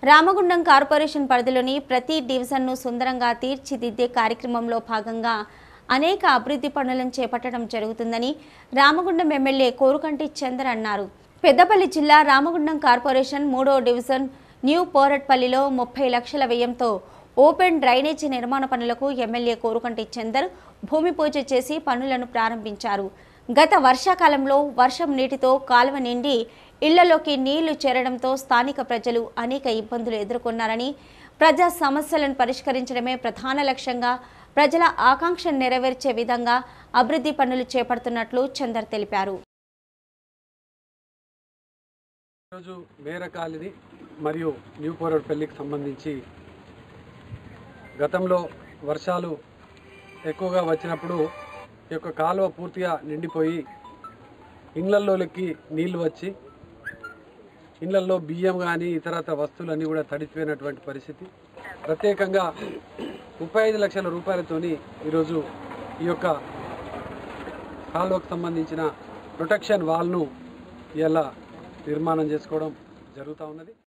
Ramagundam corporation పరిధిలోని ప్రతి డివిజన్ను సుందరంగా తీర్చిదిద్దే కార్యక్రమంలో భాగంగా అనేక అభివృద్ధి పనులను చేపట్టడం జరుగుతుందని రామగుండం ఎమ్మెల్యే కోరుకంటి చందర్ అన్నారు పెద్దపల్లి జిల్లా రామగుండం కార్పొరేషన్ మూడో డివిజన్ న్యూ పోరట్పల్లిలో ముప్పై లక్షల వ్యయంతో ఓపెన్ డ్రైనేజీ నిర్మాణ పనులకు ఎమ్మెల్యే కోరుకంటి చందర్ భూమి పూజ చేసి పనులను ప్రారంభించారు గత వర్షాకాలంలో వర్షం నీటితో కాలువ నిండి ఇళ్లలోకి నీళ్లు చేరడంతో స్థానిక ప్రజలు అనేక ఇబ్బందులు ఎదుర్కొన్నారని ప్రజా సమస్యలను పరిష్కరించడమే ప్రధాన లక్ష్యంగా ప్రజల ఆకాంక్షను నెరవేర్చే విధంగా అభివృద్ధి పనులు చేపడుతున్నట్లు చందర్ తెలిపారు ఈరోజు మేరకాలిని మరియు న్యూ పెళ్లికి సంబంధించి గతంలో వర్షాలు ఎక్కువగా వచ్చినప్పుడు ఈ యొక్క కాలువ పూర్తిగా నిండిపోయి ఇండ్లల్లోకి నీళ్లు వచ్చి ఇండ్లల్లో బియ్యం కానీ ఇతరత వస్తువులన్నీ కూడా తడిచిపోయినటువంటి పరిస్థితి ప్రత్యేకంగా ముప్పై ఐదు లక్షల రూపాయలతోని ఈరోజు ఈ యొక్క కాలువకు సంబంధించిన ప్రొటెక్షన్ వాల్ను ఇలా నిర్మాణం చేసుకోవడం జరుగుతూ ఉన్నది